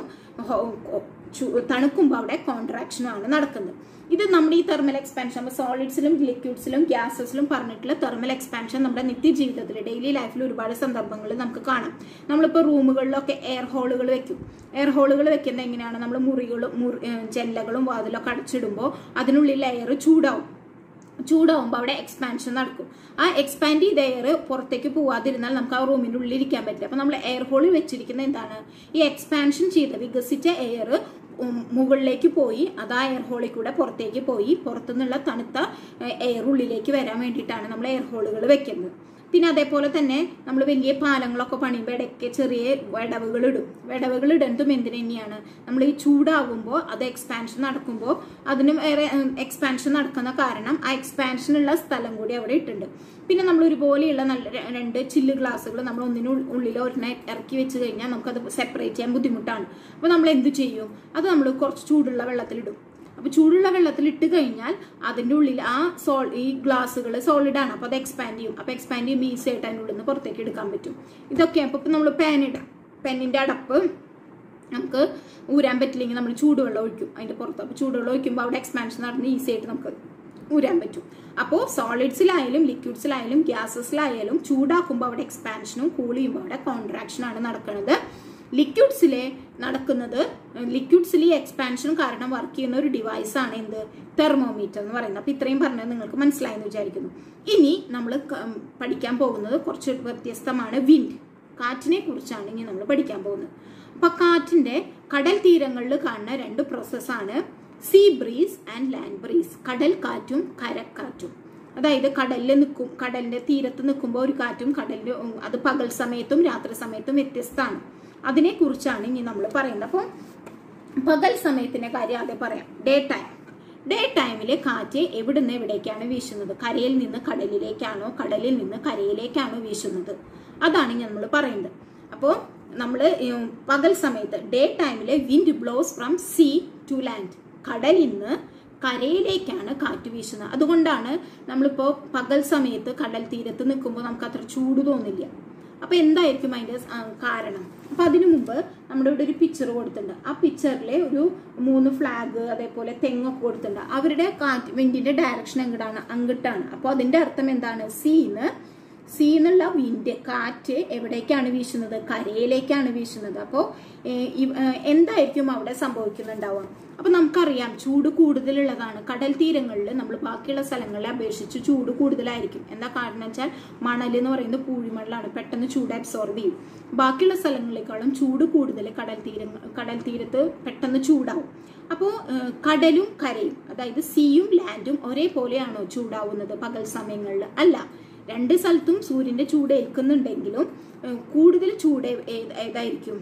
തണുക്കുമ്പോൾ അവിടെ കോൺട്രാക്ഷനും ആണ് നടക്കുന്നത് ഇത് നമ്മുടെ ഈ തെർമൽ എക്സ്പാൻഷൻ നമ്മൾ സോളിഡ്സിലും ലിക്വിഡ്സിലും ഗ്യാസസിലും പറഞ്ഞിട്ടുള്ള തെർമൽ എക്സ്പാൻഷൻ നമ്മുടെ നിത്യജീവിതത്തിൽ ഡെയിലി ലൈഫിൽ ഒരുപാട് സന്ദർഭങ്ങളിൽ നമുക്ക് കാണാം നമ്മളിപ്പോൾ റൂമുകളിലൊക്കെ എയർ ഹോളുകൾ വെക്കും എയർ ഹോളുകൾ വെക്കുന്നത് എങ്ങനെയാണ് നമ്മൾ മുറികളും ജനലകളും വാതിലൊക്കെ അടച്ചിടുമ്പോൾ അതിനുള്ളിൽ എയർ ചൂടാവും ചൂടാവുമ്പോൾ അവിടെ എക്സ്പാൻഷൻ നടക്കും ആ എക്സ്പാൻഡ് ചെയ്ത എയർ പുറത്തേക്ക് പോവാതിരുന്നാൽ നമുക്ക് ആ റൂമിൻ്റെ ഉള്ളിൽ ഇരിക്കാൻ പറ്റില്ല അപ്പോൾ നമ്മൾ എയർ ഹോളിൽ വെച്ചിരിക്കുന്ന എന്താണ് ഈ എക്സ്പാൻഷൻ ചെയ്ത വികസിച്ച എയർ മുകളിലേക്ക് പോയി അത് ആ എയർ ഹോളിൽ കൂടെ പുറത്തേക്ക് പോയി പുറത്തുനിന്നുള്ള തണുത്ത എയർ ഉള്ളിലേക്ക് വരാൻ വേണ്ടിയിട്ടാണ് നമ്മൾ എയർ ഹോളുകൾ വെക്കുന്നത് പിന്നെ അതേപോലെ തന്നെ നമ്മൾ വലിയ പാലങ്ങളൊക്കെ പണിയുമ്പോൾ ഇടയ്ക്ക് ചെറിയ വിടവുകൾ ഇടും വിടവുകൾ ഇടുന്നതും എന്തിനു തന്നെയാണ് നമ്മൾ ഈ ചൂടാകുമ്പോൾ അത് എക്സ്പാൻഷൻ നടക്കുമ്പോൾ അതിന് വേറെ എക്സ്പാൻഷൻ നടക്കുന്ന കാരണം ആ എക്സ്പാൻഷനുള്ള സ്ഥലം കൂടി അവിടെ ഇട്ടുണ്ട് പിന്നെ നമ്മൾ ഒരുപോലെയുള്ള നല്ല രണ്ട് ചില്ല് ഗ്ലാസ്സുകൾ നമ്മൾ ഒന്നിനു ഉള്ളിൽ ഒരെണ്ണം ഇറക്കി വെച്ച് കഴിഞ്ഞാൽ നമുക്കത് സെപ്പറേറ്റ് ചെയ്യാൻ ബുദ്ധിമുട്ടാണ് അപ്പോൾ നമ്മൾ എന്ത് ചെയ്യും അത് നമ്മൾ കുറച്ച് ചൂടുള്ള വെള്ളത്തിലിടും അപ്പൊ ചൂടുള്ള വെള്ളത്തിൽ ഇട്ട് കഴിഞ്ഞാൽ അതിന്റെ ഉള്ളിൽ ആ സോൾ ഈ ഗ്ലാസ്സുകൾ സോളിഡ് ആണ് അപ്പൊ അത് എക്സ്പാൻഡ് ചെയ്യും അപ്പൊ എക്സ്പാൻഡ് ചെയ്യുമ്പോൾ ഈസി ആയിട്ട് അതിൻ്റെ ഉള്ളിൽ നിന്ന് പുറത്തേക്ക് എടുക്കാൻ പറ്റും ഇതൊക്കെ അപ്പൊ ഇപ്പൊ നമ്മൾ പെൻ ഇടാം പെന്നിന്റെ അടപ്പ് നമുക്ക് ഊരാൻ പറ്റില്ലെങ്കിൽ നമ്മൾ ചൂടുവെള്ളം ഒഴിക്കും അതിന്റെ പുറത്ത് അപ്പൊ ചൂടുവെള്ളം ഒഴിക്കുമ്പോൾ അവിടെ എക്സ്പാൻഷൻ നടന്ന് ഈസി ആയിട്ട് നമുക്ക് ഊരാൻ പറ്റും അപ്പോൾ സോളിഡ്സിലായാലും ലിക്വിഡ്സിലായാലും ഗ്യാസസിലായാലും ചൂടാക്കുമ്പോൾ അവിടെ എക്സ്പാൻഷനും കൂൾ ചെയ്യുമ്പോൾ അവിടെ കോൺട്രാക്ഷനാണ് നടക്കുന്നത് ലിക്വിഡ്സിലെ നടക്കുന്നത് ലിക്വിഡ്സിൽ ഈ എക്സ്പാൻഷൻ കാരണം വർക്ക് ചെയ്യുന്ന ഒരു ഡിവൈസ് ആണ് എന്ത് തെർമോമീറ്റർ എന്ന് പറയുന്നത് അപ്പൊ ഇത്രയും പറഞ്ഞത് നിങ്ങൾക്ക് മനസ്സിലായെന്ന് വിചാരിക്കുന്നു ഇനി നമ്മൾ പഠിക്കാൻ പോകുന്നത് കുറച്ച് വ്യത്യസ്തമാണ് വിൻഡ് കാറ്റിനെ കുറിച്ചാണ് ഇനി നമ്മൾ പഠിക്കാൻ പോകുന്നത് അപ്പൊ കാറ്റിന്റെ കടൽ തീരങ്ങളിൽ കാണുന്ന രണ്ട് പ്രോസസ്സാണ് sea breeze and land breeze കടൽ കാറ്റും കരക്കാറ്റും അതായത് കടലിൽ നിൽക്കും കടലിന്റെ തീരത്ത് നിൽക്കുമ്പോൾ ഒരു കാറ്റും കടലിൽ അത് പകൽ സമയത്തും രാത്രി സമയത്തും വ്യത്യസ്തമാണ് അതിനെ കുറിച്ചാണ് ഇനി നമ്മൾ പറയുന്നത് അപ്പോൾ പകൽ സമയത്തിന്റെ കാര്യം ആദ്യം പറയാം ഡേ ടൈം ഡേ ടൈമിൽ കാറ്റ് എവിടുന്ന് എവിടേക്കാണ് വീശുന്നത് കരയിൽ നിന്ന് കടലിലേക്കാണോ കടലിൽ നിന്ന് കരയിലേക്കാണോ വീശുന്നത് അതാണ് നമ്മൾ പറയുന്നത് അപ്പോൾ നമ്മൾ പകൽ സമയത്ത് ഡേ ടൈമിൽ wind blows from sea to land കടലിൽ നിന്ന് കരയിലേക്കാണ് കാറ്റ് വീശുന്നത് അതുകൊണ്ടാണ് നമ്മളിപ്പോൾ പകൽ സമയത്ത് കടൽ തീരത്ത് നിൽക്കുമ്പോൾ നമുക്ക് അത്ര ചൂട് തോന്നില്ല അപ്പൊ എന്തായിരിക്കും അതിന്റെ ആ, കാരണം അപ്പൊ അതിനു മുമ്പ് നമ്മുടെ ഇവിടെ ഒരു പിക്ചർ കൊടുത്തിട്ടുണ്ട് ആ പിക്ചറിലെ ഒരു മൂന്ന് ഫ്ലാഗ് അതേപോലെ തെങ്ങൊക്കെ കൊടുത്തിട്ടുണ്ട് അവരുടെ കാറ്റ് വിൻഡിന്റെ ഡയറക്ഷൻ എങ്ങോട്ടാണ് അങ്ങോട്ടാണ് അപ്പൊ അതിന്റെ അർത്ഥം എന്താണ് സീന്ന് സീ എന്നുള്ള വിൻഡ് കാറ്റ് എവിടേക്കാണ് വീശുന്നത് കരയിലേക്കാണ് വീശുന്നത് അപ്പോൾ എന്തായിരിക്കും അവിടെ സംഭവിക്കുന്നുണ്ടാവുക അപ്പൊ നമുക്കറിയാം ചൂട് കൂടുതലുള്ളതാണ് കടൽ തീരങ്ങളിൽ നമ്മൾ ബാക്കിയുള്ള സ്ഥലങ്ങളെ അപേക്ഷിച്ച് ചൂട് കൂടുതലായിരിക്കും എന്താ കാരണം വെച്ചാൽ മണൽ എന്ന് പറയുന്നത് പൂഴിമണലാണ് പെട്ടെന്ന് ചൂട് അബ്സോർബ് ചെയ്യും ബാക്കിയുള്ള സ്ഥലങ്ങളെക്കാളും ചൂട് കൂടുതൽ കടൽ തീരങ്ങൾ കടൽ തീരത്ത് പെട്ടെന്ന് ചൂടാവും അപ്പോൾ കടലും കരയും അതായത് സീയും ലാൻഡും ഒരേപോലെയാണോ ചൂടാവുന്നത് പകൽ സമയങ്ങളിൽ അല്ല രണ്ട് സ്ഥലത്തും സൂര്യന്റെ ചൂട് ഏൽക്കുന്നുണ്ടെങ്കിലും ഏഹ്, കൂടുതൽ ചൂട് ഏ- ഏ- ഏതായിരിക്കും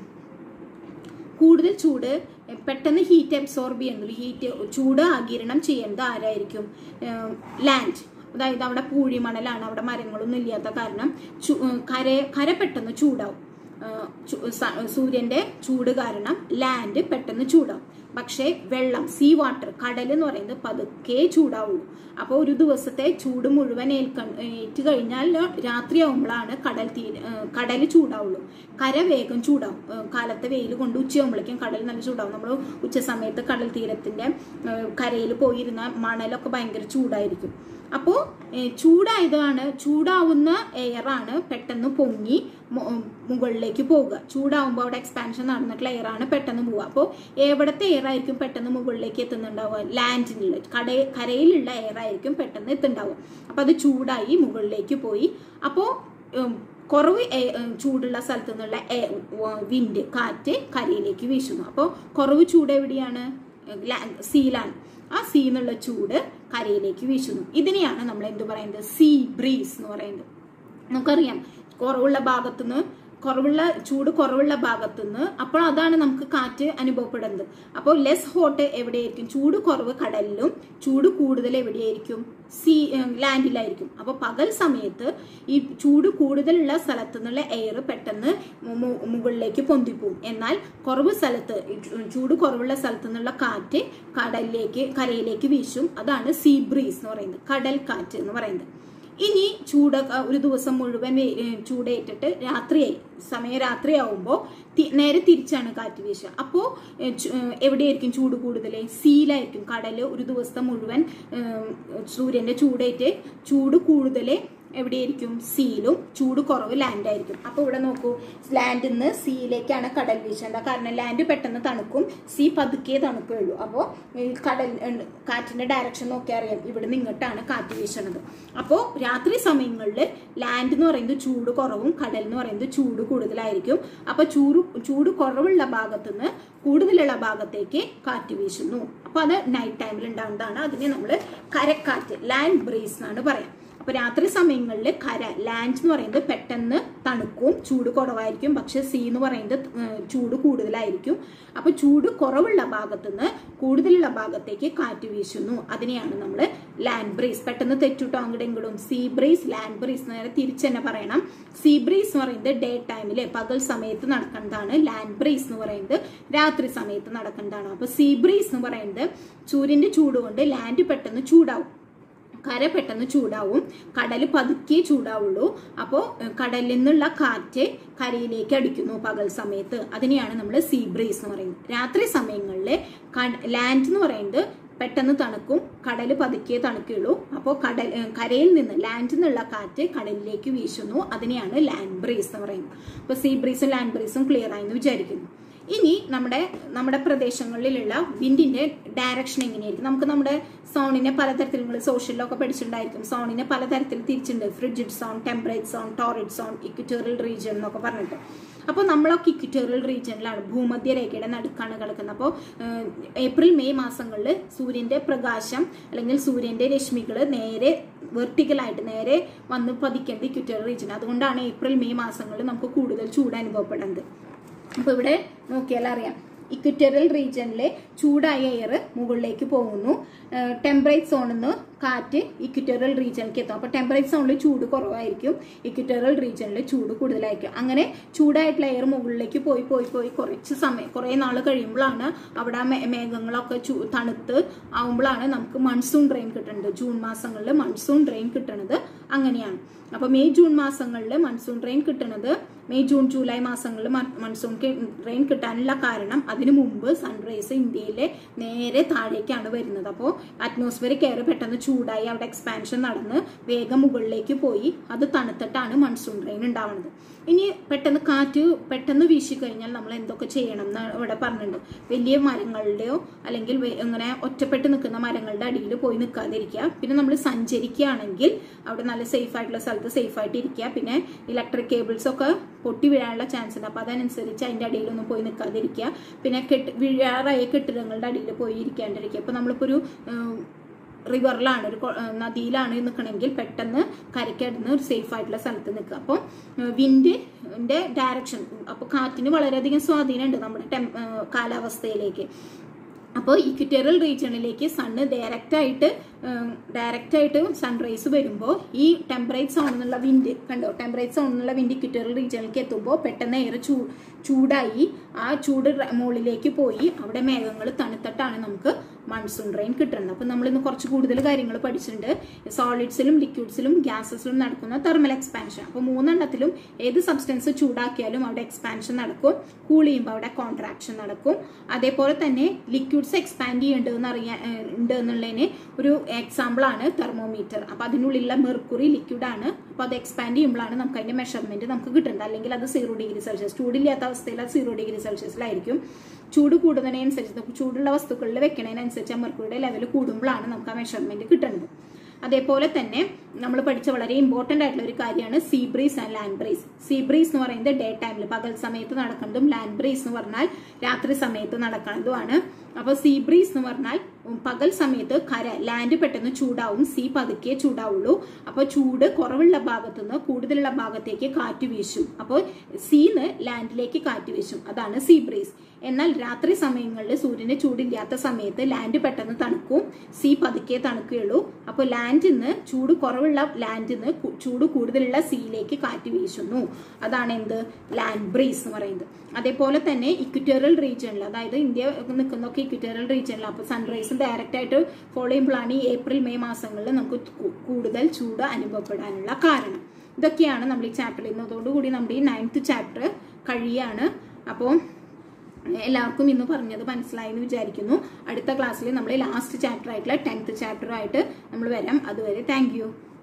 കൂടുതൽ ചൂട് പെട്ടെന്ന് ഹീറ്റ് അബ്സോർബ് ചെയ്യുന്നത് ഹീറ്റ് ചൂട് ആകിരണം ചെയ്യുന്നത് ആരായിരിക്കും ലാൻഡ് അതായത് അവിടെ പൂഴിമണലാണ് അവിടെ മരങ്ങളൊന്നും ഇല്ലാത്ത കാരണം ചു- ഏഹ് കര കര പെട്ടെന്ന് ചൂടാവും ഏഹ് ചു- സ- സൂര്യന്റെ ചൂട് കാരണം ലാൻഡ് പെട്ടെന്ന് ചൂടാവും പക്ഷേ വെള്ളം സീ വാട്ടർ കടൽ എന്ന് പറയുന്നത് പതുക്കെ ചൂടാവുള്ളൂ അപ്പോൾ ഒരു ദിവസത്തെ ചൂട് മുഴുവൻ ഏൽക്ക ഏറ്റു കഴിഞ്ഞാൽ രാത്രിയാവുമ്പോഴാണ് കടൽ തീ കടൽ ചൂടാവുള്ളൂ കര വേഗം ചൂടാവും ഏഹ് കാലത്തെ വെയിൽ കൊണ്ട് ഉച്ചയാകുമ്പോഴേക്കും കടൽ നല്ല ചൂടാവും നമ്മൾ ഉച്ച സമയത്ത് കടൽ തീരത്തിന്റെ കരയിൽ പോയിരുന്ന മണലൊക്കെ ഭയങ്കര ചൂടായിരിക്കും അപ്പോൾ ചൂടായതാണ് ചൂടാവുന്ന എയറാണ് പെട്ടെന്ന് പൊങ്ങി മു- മുകളിലേക്ക് പോവുക ചൂടാവുമ്പോൾ അവിടെ എക്സ്പാൻഷൻ നടന്നിട്ടുള്ള എയറാണ് പെട്ടെന്ന് പോവുക അപ്പോൾ എവിടത്തെ എയർ ആയിരിക്കും പെട്ടെന്ന് മുകളിലേക്ക് എത്തുന്നുണ്ടാവുക ലാൻഡിലുള്ള കട കരയിലുള്ള എയർ ആയിരിക്കും പെട്ടെന്ന് എത്തുന്നുണ്ടാവുക അപ്പോൾ അത് ചൂടായി മുകളിലേക്ക് പോയി അപ്പോൾ കുറവ് എ- ഉം, ചൂടുള്ള സ്ഥലത്തു നിന്നുള്ള വിൻഡ് കാറ്റ് കരയിലേക്ക് വീശുന്നു അപ്പോൾ കുറവ് ചൂട് എവിടെയാണ് ലാ- സീലാണ് ആ സീ എന്നുള്ള ചൂട് കരയിലേക്ക് വീശുന്നു ഇതിനെയാണ് നമ്മൾ എന്ത് പറയുന്നത് സീ ബ്രീസ് എന്ന് പറയുന്നത് നമുക്കറിയാം കുറവുള്ള ഭാഗത്തുനിന്ന് കുറവുള്ള ചൂട് കുറവുള്ള ഭാഗത്തുനിന്ന് അപ്പോൾ അതാണ് നമുക്ക് കാറ്റ് അനുഭവപ്പെടുന്നത് അപ്പോൾ ലെസ് ഹോട്ട് എവിടെയായിരിക്കും ചൂട് കുറവ് കടലിലും ചൂട് കൂടുതൽ എവിടെയായിരിക്കും സീ ലാൻഡിലായിരിക്കും അപ്പോൾ പകൽ സമയത്ത് ഈ ചൂട് കൂടുതലുള്ള സ്ഥലത്തു നിന്നുള്ള എയർ പെട്ടെന്ന് മു- മു- മുകളിലേക്ക് പൊന്തിപ്പോവും എന്നാൽ കുറവ് സ്ഥലത്ത് ഈ ചൂ- ചൂട് കുറവുള്ള സ്ഥലത്തു നിന്നുള്ള കാറ്റ് കടലിലേക്ക് കരയിലേക്ക് വീശും അതാണ് സീ ബ്രീസ് എന്ന് പറയുന്നത് കടൽ കാറ്റ് എന്ന് പറയുന്നത് ഇനി ചൂട് ഒരു ദിവസം മുഴുവൻ വെ- ഏ, ചൂടേറ്റിട്ട് രാത്രിയായി സമയം രാത്രിയാവുമ്പോൾ നേരെ തിരിച്ചാണ് കാറ്റ് വീശുക അപ്പോൾ എവിടെയായിരിക്കും ചൂട് കൂടുതൽ സീലായിരിക്കും കടല് ഒരു ദിവസത്തെ മുഴുവൻ ഏം, സൂര്യന്റെ ചൂടേറ്റ് ചൂട് കൂടുതൽ എവിടെയായിരിക്കും സീലും ചൂട് കുറവ് ലാൻഡായിരിക്കും അപ്പോൾ ഇവിടെ നോക്കൂ ലാൻഡിൽ നിന്ന് സീയിലേക്കാണ് കടൽ വീശേണ്ടത് കാരണം ലാൻഡ് പെട്ടെന്ന് തണുക്കും സീ പതുക്കെ തണുക്കുകയുള്ളൂ അപ്പോൾ കടൽ ഉണ്ട്. കാറ്റിന്റെ ഡയറക്ഷൻ നോക്കിയാൽ അറിയാം ഇവിടെ നിന്ന് ഇങ്ങോട്ടാണ് കാറ്റ് വീശണത് അപ്പോൾ രാത്രി സമയങ്ങളിൽ ലാൻഡ് എന്ന് പറയുന്നത് ചൂട് കുറവും കടൽ എന്ന് പറയുന്നത് ചൂട് കൂടുതലായിരിക്കും അപ്പോൾ ചൂട് ചൂട് കുറവുള്ള ഭാഗത്തുനിന്ന് കൂടുതലുള്ള ഭാഗത്തേക്ക് കാറ്റ് വീശുന്നു അപ്പോൾ അത് നൈറ്റ് ടൈമിൽ ഉണ്ടാവുന്നതാണ് അതിനെ നമ്മൾ കരക്കാറ്റ് ലാൻഡ് ബ്രീസ് എന്നാണ് പറയാം അപ്പൊ രാത്രി സമയങ്ങളിൽ കര ലാൻഡ് എന്ന് പറയുന്നത് പെട്ടെന്ന് തണുക്കും ചൂട് കുറവായിരിക്കും പക്ഷെ സീ എന്ന് പറയുന്നത് ഏഹ്, ചൂട് കൂടുതലായിരിക്കും അപ്പൊ ചൂട് കുറവുള്ള ഭാഗത്തുനിന്ന് കൂടുതലുള്ള ഭാഗത്തേക്ക് കാറ്റ് വീശുന്നു അതിനെയാണ് നമ്മൾ ലാൻഡ് ബ്രീസ് പെട്ടെന്ന് തെറ്റുട്ടോ അങ്ങോട്ടും ഇങ്ങോട്ടും സീ ബ്രീസ് ലാൻഡ് ബ്രീസ് നേരെ തിരിച്ച് തന്നെ പറയണം സീ ബ്രീസ് എന്ന് പറയുന്നത് ഡേ ടൈമില് പകൽ സമയത്ത് നടക്കേണ്ടതാണ് ലാൻഡ് ബ്രീസ് എന്ന് പറയുന്നത് രാത്രി സമയത്ത് നടക്കേണ്ടതാണ് അപ്പൊ സീ ബ്രീസ് എന്ന് പറയുന്നത് സൂര്യന്റെ ചൂട് കൊണ്ട് ലാൻഡ് പെട്ടെന്ന് ചൂടാവും കര പെട്ടെന്ന് ചൂടാവും കടൽ പതുക്കെ ചൂടാവുള്ളൂ അപ്പോൾ കടലിൽ നിന്നുള്ള കാറ്റ് കരയിലേക്ക് അടിക്കുന്നു പകൽ സമയത്ത് അതിനെയാണ് നമ്മൾ സീ ബ്രീസ് എന്ന് പറയുന്നത് രാത്രി സമയങ്ങളിൽ ലാൻഡ് എന്ന് പറയുന്നത് പെട്ടെന്ന് തണുക്കും കടൽ പതുക്കെ തണുക്കുള്ളൂ അപ്പോൾ കടൽ ഏഹ് കരയിൽ നിന്ന് ലാൻഡിൽ നിന്നുള്ള കാറ്റ് കടലിലേക്ക് വീശുന്നു അതിനെയാണ് ലാൻഡ് ബ്രീസ് എന്ന് പറയുന്നത് അപ്പോൾ സീ ബ്രീസും ലാൻഡ് ബ്രീസും ക്ലിയർ ആയെന്ന് വിചാരിക്കുന്നു ഇനി നമ്മുടെ നമ്മുടെ പ്രദേശങ്ങളിലുള്ള വിൻഡിന്റെ ഡയറക്ഷൻ എങ്ങനെയായിരിക്കും നമുക്ക് നമ്മുടെ സോണിനെ പലതരത്തിൽ നിങ്ങൾ സോഷ്യലിലൊക്കെ പഠിച്ചിട്ടുണ്ടായിരിക്കും സോണിനെ പലതരത്തിൽ തിരിച്ചിട്ടുണ്ട് frigid zone temperate zone torrid zone equatorial region എന്നൊക്കെ പറഞ്ഞിട്ട് അപ്പോൾ നമ്മളൊക്കെ ഇക്വിറ്റോറിയൽ റീജിയനിലാണ് ഭൂമധ്യരേഖയുടെ നടുക്കാണ് കിടക്കുന്നത് അപ്പോൾ ഏപ്രിൽ മെയ് മാസങ്ങളിൽ സൂര്യന്റെ പ്രകാശം അല്ലെങ്കിൽ സൂര്യന്റെ രശ്മികൾ നേരെ വെർട്ടിക്കലായിട്ട് നേരെ വന്ന് പതിക്കേണ്ട ഇക്വിറ്റോറിയൽ റീജിയൻ അതുകൊണ്ടാണ് ഏപ്രിൽ മെയ് മാസങ്ങളിൽ നമുക്ക് കൂടുതൽ ചൂട് അനുഭവപ്പെടുന്നത് അപ്പൊ ഇവിടെ നോക്കിയാൽ അറിയാം ഇക്വിറ്റോറിയൽ റീജിയനിലെ ചൂടായ എയർ മുകളിലേക്ക് പോകുന്നു ടെമ്പറേറ്റ് സോണിൽ നിന്ന് കാറ്റ് ഇക്വിറ്റോറിയൽ റീജിയനിലേക്ക് എത്തും അപ്പോൾ ടെമ്പറേച്ചർ സോണിൽ ചൂട് കുറവായിരിക്കും ഇക്വിറ്റോറിയൽ റീജിയനിൽ ചൂട് കൂടുതലായിരിക്കും അങ്ങനെ ചൂടായിട്ടുള്ള എയർ മുകളിലേക്ക് പോയി പോയി പോയി കുറച്ച് സമയം കുറേ നാൾ കഴിയുമ്പോഴാണ് അവിടെ ആ മേ- മേഘങ്ങളൊക്കെ ചൂ തണുത്ത് ആവുമ്പോഴാണ് നമുക്ക് മൺസൂൺ റെയിൻ കിട്ടുന്നത് ജൂൺ മാസങ്ങളിൽ മൺസൂൺ റെയിൻ കിട്ടുന്നത് അങ്ങനെയാണ് അപ്പോൾ മെയ് ജൂൺ മാസങ്ങളിൽ മൺസൂൺ റെയിൻ കിട്ടുന്നത് മെയ് ജൂൺ ജൂലൈ മാസങ്ങളിൽ മൺസൂൺ റെയിൻ കിട്ടാനുള്ള കാരണം അതിനു മുമ്പ് സൺറൈസ് ഇന്ത്യയിലെ നേരെ താഴേക്കാണ് വരുന്നത് അപ്പോൾ അറ്റ്മോസ്ഫിയറിക് എയർ പെട്ടെന്ന് ചൂടായി അവിടെ എക്സ്പാൻഷൻ നടന്ന് വേഗം മുകളിലേക്ക് പോയി അത് തണുത്തിട്ടാണ് മൺസൂൺ റെയിൻ ഉണ്ടാവുന്നത് ഇനി പെട്ടെന്ന് കാറ്റ് പെട്ടെന്ന് വീശി കഴിഞ്ഞാൽ നമ്മൾ എന്തൊക്കെ ചെയ്യണം എന്ന് ഇവിടെ പറഞ്ഞിട്ടുണ്ട് വലിയ മരങ്ങളുടെയോ അല്ലെങ്കിൽ വെ- ഇങ്ങനെ ഒറ്റപ്പെട്ട് നിൽക്കുന്ന മരങ്ങളുടെ അടിയിൽ പോയി നിൽക്കാതിരിക്കുക പിന്നെ നമ്മൾ സഞ്ചരിക്കുകയാണെങ്കിൽ അവിടെ നല്ല സേഫ് ആയിട്ടുള്ള സ്ഥലത്ത് സേഫ് ആയിട്ട് ഇരിക്കുക പിന്നെ ഇലക്ട്രിക് കേബിൾസ് ഒക്കെ പൊട്ടി വീഴാനുള്ള ചാൻസ് ഉണ്ട് അപ്പോൾ അതനുസരിച്ച് അതിൻ്റെ അടിയിലൊന്നും പോയി നിൽക്കാതിരിക്കുക പിന്നെ കെട്ട് വീഴാറായ കെട്ടിടങ്ങളുടെ അടിയിൽ പോയി ഇരിക്കാണ്ടിരിക്കുക ഇപ്പോൾ നമ്മളിപ്പോൾ ഒരു ഉം, റിവറിലാണ് ഒരു കൊ- ഏഹ് നദിയിലാണ് നിൽക്കണമെങ്കിൽ പെട്ടെന്ന് കരയ്ക്കടുന്ന് ഒരു സേഫ് ആയിട്ടുള്ള സ്ഥലത്ത് നിൽക്കുക അപ്പോൾ വിൻഡിന്റെ ഡയറക്ഷൻ അപ്പോൾ കാറ്റിന് വളരെയധികം സ്വാധീനമുണ്ട് നമ്മുടെ ടെം ഏഹ് കാലാവസ്ഥയിലേക്ക് അപ്പോൾ ഇക്വിറ്റോറിയൽ റീജിയണിലേക്ക് സണ്ണ് ഡയറക്റ്റ് ആയിട്ട് ഡയറക്റ്റ് ആയിട്ട് സൺറൈസ് വരുമ്പോൾ ഈ ടെമ്പറേച്ചർ സോണിൽ നിന്നുള്ള വിൻഡ് കണ്ടോ ടെമ്പറേച്ചർ സോണിൽ നിന്നുള്ള വിൻഡ് ഇക്വിറ്റോറിയൽ റീജിയണിലേക്ക് എത്തുമ്പോൾ പെട്ടെന്ന് എയർ ചൂ ചൂടായി ആ ചൂട് റ- മുകളിലേക്ക് പോയി അവിടെ മേഘങ്ങൾ തണുത്തിട്ടാണ് നമുക്ക് മൺസൂൺ റെയിൻ കിട്ടുന്നത് അപ്പം നമ്മൾ ഇന്ന് കുറച്ച് കൂടുതൽ കാര്യങ്ങൾ പഠിച്ചിട്ടുണ്ട് സോളിഡ്സിലും ലിക്വിഡ്സിലും ഗ്യാസസിലും നടക്കുന്ന തെർമൽ എക്സ്പാൻഷൻ അപ്പോൾ മൂന്നെണ്ണത്തിലും ഏത് സബ്സ്റ്റൻസ് ചൂടാക്കിയാലും അവിടെ എക്സ്പാൻഷൻ നടക്കും കൂൾ ചെയ്യുമ്പോൾ അവിടെ കോൺട്രാക്ഷൻ നടക്കും അതേപോലെ തന്നെ ലിക്വിഡ്സ് എക്സ്പാൻഡ് ചെയ്യേണ്ടതെന്ന് അറിയാൻ ഏഹ്, ഉണ്ട് എന്നുള്ളതിന് ഒരു എക്സാമ്പിൾ ആണ് തെർമോമീറ്റർ അപ്പോൾ അതിനുള്ളിലുള്ള മെർക്കുറി ലിക്വിഡ് ആണ് അപ്പോൾ അത് എക്സ്പാൻഡ് ചെയ്യുമ്പോഴാണ് നമുക്ക് അതിന്റെ മെഷർമെന്റ് നമുക്ക് കിട്ടുന്നത് അല്ലെങ്കിൽ അത് സീറോ ഡിഗ്രി സെൽഷ്യസ് ചൂടില്ലാത്ത അവസ്ഥയിൽ അത് സീറോ ഡിഗ്രി സെൽഷ്യസിലായിരിക്കും ചൂട് കൂടുന്നതിനനുസരിച്ച് നമുക്ക് ചൂടുള്ള വസ്തുക്കളിൽ വെക്കണതിനനുസരിച്ച് ആ മെർക്കുറിയുടെ ലെവൽ കൂടുമ്പോഴാണ് നമുക്ക് ആ മെഷർമെന്റ് കിട്ടുന്നത് അതേപോലെ തന്നെ നമ്മൾ പഠിച്ച വളരെ ഇമ്പോർട്ടന്റ് ആയിട്ടുള്ള ഒരു കാര്യമാണ് sea breeze and land breeze sea breeze എന്ന് പറയുന്നത് ഡേ ടൈമിൽ പകൽ സമയത്ത് നടക്കുന്നതും ലാൻഡ് ബ്രീസ് എന്ന് പറഞ്ഞാൽ രാത്രി സമയത്ത് നടക്കുന്നതുമാണ് അപ്പോൾ സീ ബ്രീസ് എന്ന് പറഞ്ഞാൽ ഉം, പകൽ സമയത്ത് കര ലാൻഡ് പെട്ടെന്ന് ചൂടാവും സീ പതുക്കെ ചൂടാവുള്ളൂ അപ്പോൾ ചൂട് കുറവുള്ള ഭാഗത്തു നിന്ന് കൂടുതലുള്ള ഭാഗത്തേക്ക് കാറ്റ് വീശും അപ്പോൾ സീന്ന് ലാൻഡിലേക്ക് കാറ്റ് വീശും അതാണ് സീ ബ്രീസ് എന്നാൽ രാത്രി സമയങ്ങളിൽ സൂര്യന് ചൂടില്ലാത്ത സമയത്ത് ലാൻഡ് പെട്ടെന്ന് തണുക്കും സീ പതുക്കെ തണുക്കുകയുള്ളൂ അപ്പോൾ ലാൻഡിൽ നിന്ന് ചൂട് കുറവുള്ള ലാൻഡിൽ നിന്ന് കു- ചൂട് കൂടുതലുള്ള സീയിലേക്ക് കാറ്റ് വീശുന്നു അതാണ് എന്ത് ലാൻഡ് ബ്രീസ് എന്ന് പറയുന്നത് അതേപോലെ തന്നെ ഇക്വിറ്റോറിയൽ റീജിയനിൽ അതായത് ഇന്ത്യ നിൽക്കുന്നൊക്കെ ഇക്വിറ്റോറിയൽ റീജിയനിൽ അപ്പോൾ സൺറൈസ് ഡയറക്റ്റ് ആയിട്ട് ഫോളോ ചെയ്യുമ്പോഴാണ് ഈ ഏപ്രിൽ മെയ് മാസങ്ങളിൽ നമുക്ക് കു- കൂടുതൽ ചൂട് അനുഭവപ്പെടാനുള്ള കാരണം ഇതൊക്കെയാണ് നമ്മൾ ഈ ചാപ്റ്ററിൽ ഇന്നതോടുകൂടി നമ്മുടെ ഈ നയൻത്ത് ചാപ്റ്റർ കഴിയാണ് അപ്പോൾ എല്ലാവർക്കും ഇന്ന് പറഞ്ഞത് മനസ്സിലായി എന്ന് വിചാരിക്കുന്നു അടുത്ത ക്ലാസ്സിൽ നമ്മൾ ലാസ്റ്റ് ചാപ്റ്റർ ആയിട്ടുള്ള ടെൻത്ത് ചാപ്റ്റർ ആയിട്ട് നമ്മൾ വരാം അതുവരെ താങ്ക്